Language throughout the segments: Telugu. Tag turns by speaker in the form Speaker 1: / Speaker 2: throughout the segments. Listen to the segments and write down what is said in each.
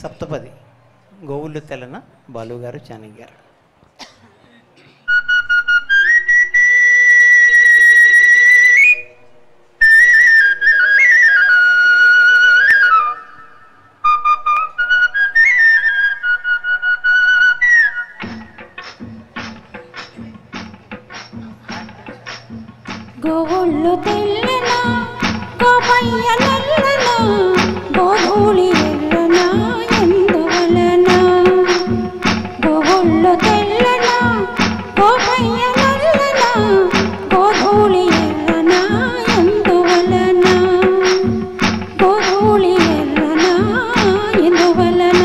Speaker 1: సప్తపది గోవులు తెలన బాలుగారు చానయ్య గారు
Speaker 2: గోవుళ్ళు తెల్లన గోపయ్య నల్లన గోధూళి ఎర్రన ఎందువలన గోవుళ్ళు తెల్లన గోపయ్య నల్లన గోధూళి ఎర్రన ఎందువలన గోధూళి ఎర్రన ఎందువలన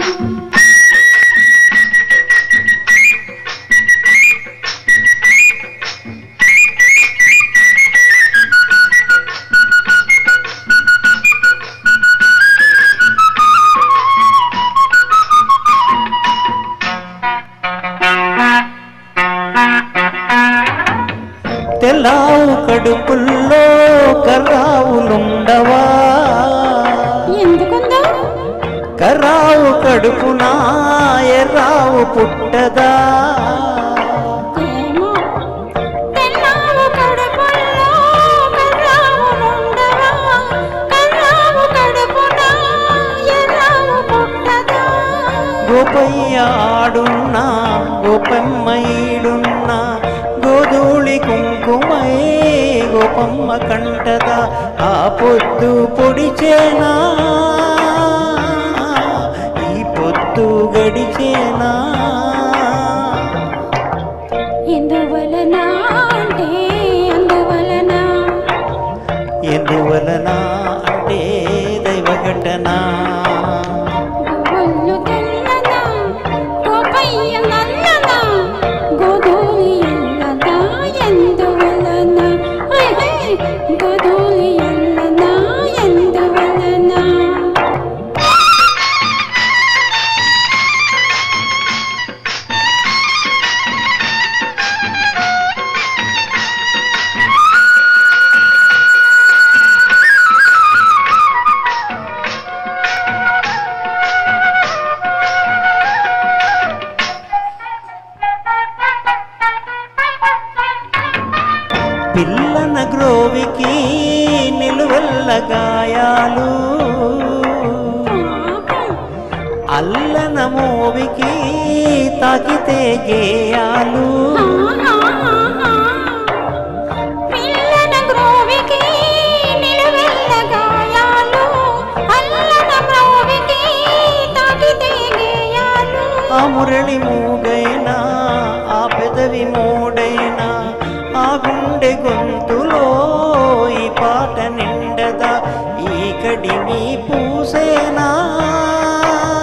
Speaker 1: తెల్లావు కడుపుల్లో కర్రావులుండవా
Speaker 2: ఎందుకుందా
Speaker 1: కర్రావు కడుపున ఎర్రావు పుట్టదా
Speaker 2: ఏమో తెల్లావు కడుపులో కర్రావులుండవా కర్రావు కడుపున ఎర్రావు పుట్టదా
Speaker 1: గోపయ్య ఆడున్నా గోపమ్మయుడున్నా గోధూళి కుంకుమై గోపమ్మ కంటదా ఆ పొద్దు పొడిచేనా ఈ పొద్దు గడిచేనా
Speaker 2: ఎందువలన అంటే అందువలన
Speaker 1: ఎందువలన అంటే దైవఘటన
Speaker 2: గోవుళ్ళు తెల్లన గోపయ్య నల్లన గోధూళి ఎల్లన ఎందువలన హై హై గోధూళి ఎల్లన ఎందువలన
Speaker 1: పిల్లన గ్రోవికి నిలువెల్ల గాయాలు
Speaker 2: పాపం
Speaker 1: అల్లన మోవికి తాకితే గేయాలు
Speaker 2: పిల్లన గ్రోవికి నిలువెల్ల గాయాలు అల్లన మ్రోవికి తాకితే గేయాలు
Speaker 1: ఆ మురళి మూగైనా ఆ పెదవి మోడైనా ఆ గుండె గొంతులో ఈ పాట నిండదా ఈ కడిమి పూసేనా